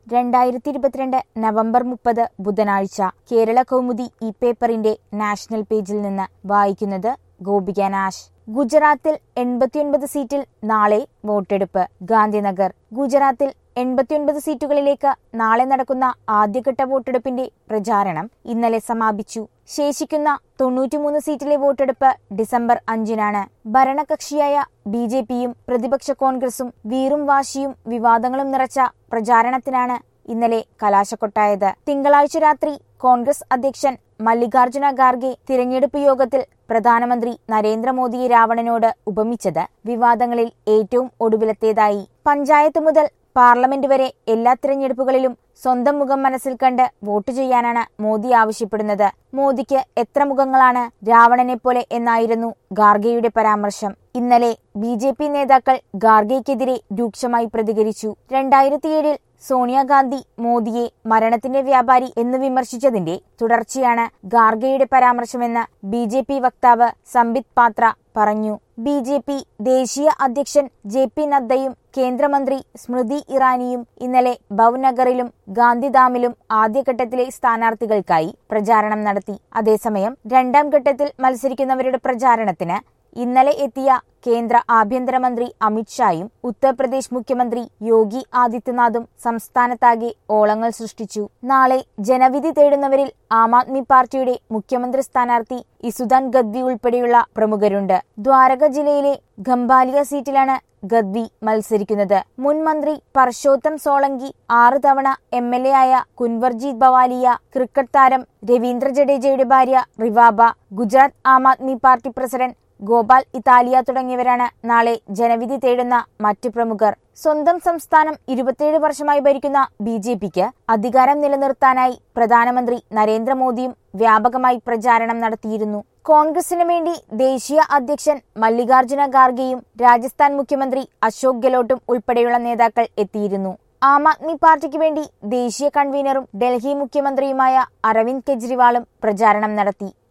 രണ്ടായിരത്തി ഇരുപത്തിരണ്ട് നവംബർ മുപ്പത് ബുധനാഴ്ച കേരള കൗമുദി ഈ പേപ്പറിന്റെ നാഷണൽ പേജിൽ നിന്ന് വായിക്കുന്നത് ഗോപിക നാശ് ഗുജറാത്തിൽ എൺപത്തിയൊൻപത് സീറ്റിൽ നാളെ വോട്ടെടുപ്പ് ഗാന്ധിനഗർ ഗുജറാത്തിൽ എൺപത്തിയൊൻപത് സീറ്റുകളിലേക്ക് നാളെ നടക്കുന്ന ആദ്യഘട്ട വോട്ടെടുപ്പിന്റെ പ്രചാരണം ഇന്നലെ സമാപിച്ചു ശേഷിക്കുന്ന തൊണ്ണൂറ്റിമൂന്ന് സീറ്റിലെ വോട്ടെടുപ്പ് ഡിസംബർ അഞ്ചിനാണ് ഭരണകക്ഷിയായ ബി ജെ പിയും പ്രതിപക്ഷ കോൺഗ്രസും വീറും വാശിയും വിവാദങ്ങളും നിറച്ച പ്രചാരണത്തിനാണ് ഇന്നലെ കലാശക്കൊട്ടായത് തിങ്കളാഴ്ച രാത്രി കോൺഗ്രസ് അധ്യക്ഷൻ മല്ലികാർജുന ഖാർഗെ തിരഞ്ഞെടുപ്പ് യോഗത്തിൽ പ്രധാനമന്ത്രി നരേന്ദ്രമോദിയെ രാവണനോട് ഉപമിച്ചത് വിവാദങ്ങളിൽ ഏറ്റവും ഒടുവിലത്തേതായി പഞ്ചായത്ത് മുതൽ പാർലമെന്റ് വരെ എല്ലാ തിരഞ്ഞെടുപ്പുകളിലും സ്വന്തം മുഖം മനസ്സിൽ കണ്ട് വോട്ട് ചെയ്യാനാണ് മോദി ആവശ്യപ്പെടുന്നത് മോദിക്ക് എത്ര മുഖങ്ങളാണ് രാവണനെ പോലെ എന്നായിരുന്നു ഗാർഗെയുടെ പരാമർശം ഇന്നലെ ബി ജെ പി നേതാക്കൾ ഗാർഗെയ്ക്കെതിരെ രൂക്ഷമായി പ്രതികരിച്ചു രണ്ടായിരത്തിയേഴിൽ സോണിയാഗാന്ധി മോദിയെ മരണത്തിന്റെ വ്യാപാരി എന്ന് വിമർശിച്ചതിന്റെ തുടർച്ചയാണ് ഗാർഗെയുടെ പരാമർശമെന്ന് ബി ജെ പി വക്താവ് സംബിത് പാത്ര പറഞ്ഞു ബി ജെ പി ദേശീയ അധ്യക്ഷൻ ജെ പി നദ്ദയും കേന്ദ്രമന്ത്രി സ്മൃതി ഇറാനിയും ഇന്നലെ ഭവ്നഗറിലും ഗാന്ധിധാമിലും ആദ്യഘട്ടത്തിലെ സ്ഥാനാർത്ഥികൾക്കായി പ്രചാരണം നടത്തി അതേസമയം രണ്ടാം ഘട്ടത്തിൽ മത്സരിക്കുന്നവരുടെ പ്രചാരണത്തിന് ഇന്നലെ എത്തിയ കേന്ദ്ര ആഭ്യന്തരമന്ത്രി അമിത്ഷായും ഉത്തർപ്രദേശ് മുഖ്യമന്ത്രി യോഗി ആദിത്യനാഥും സംസ്ഥാനത്താകെ ഓളങ്ങൾ സൃഷ്ടിച്ചു നാളെ ജനവിധി തേടുന്നവരിൽ ആം ആദ്മി പാർട്ടിയുടെ മുഖ്യമന്ത്രി സ്ഥാനാർത്ഥി ഇസുദാൻ ഗദ്വി ഉൾപ്പെടെയുള്ള പ്രമുഖരുണ്ട് ദ്വാരക ജില്ലയിലെ ഖംബാലിയ സീറ്റിലാണ് ഗദ്വി മത്സരിക്കുന്നത് മുൻ മന്ത്രി പർഷോത്തം സോളങ്കി ആറ് തവണ എം എൽ എ ആയ കുൻവർജീത് ബവാലിയ ക്രിക്കറ്റ് താരം രവീന്ദ്ര ജഡേജയുടെ ഭാര്യ റിവാബ ഗുജറാത്ത് ആം ആദ്മി പാർട്ടി പ്രസിഡന്റ് ഗോപാൽ ഇതാലിയ തുടങ്ങിയവരാണ് നാളെ ജനവിധി തേടുന്ന മറ്റു പ്രമുഖർ സ്വന്തം സംസ്ഥാനം ഇരുപത്തിയേഴ് വർഷമായി ഭരിക്കുന്ന ബി ജെ പിക്ക് അധികാരം നിലനിർത്താനായി പ്രധാനമന്ത്രി നരേന്ദ്രമോദിയും വ്യാപകമായി പ്രചാരണം നടത്തിയിരുന്നു കോൺഗ്രസിനു വേണ്ടി ദേശീയ അധ്യക്ഷൻ മല്ലികാർജുന ഖാർഗെയും രാജസ്ഥാൻ മുഖ്യമന്ത്രി അശോക് ഗെലോട്ടും ഉൾപ്പെടെയുള്ള നേതാക്കൾ എത്തിയിരുന്നു ആം ആദ്മി പാർട്ടിക്ക് വേണ്ടി ദേശീയ കൺവീനറും ഡൽഹി മുഖ്യമന്ത്രിയുമായ അരവിന്ദ് കെജ്രിവാളും പ്രചാരണം നടത്തി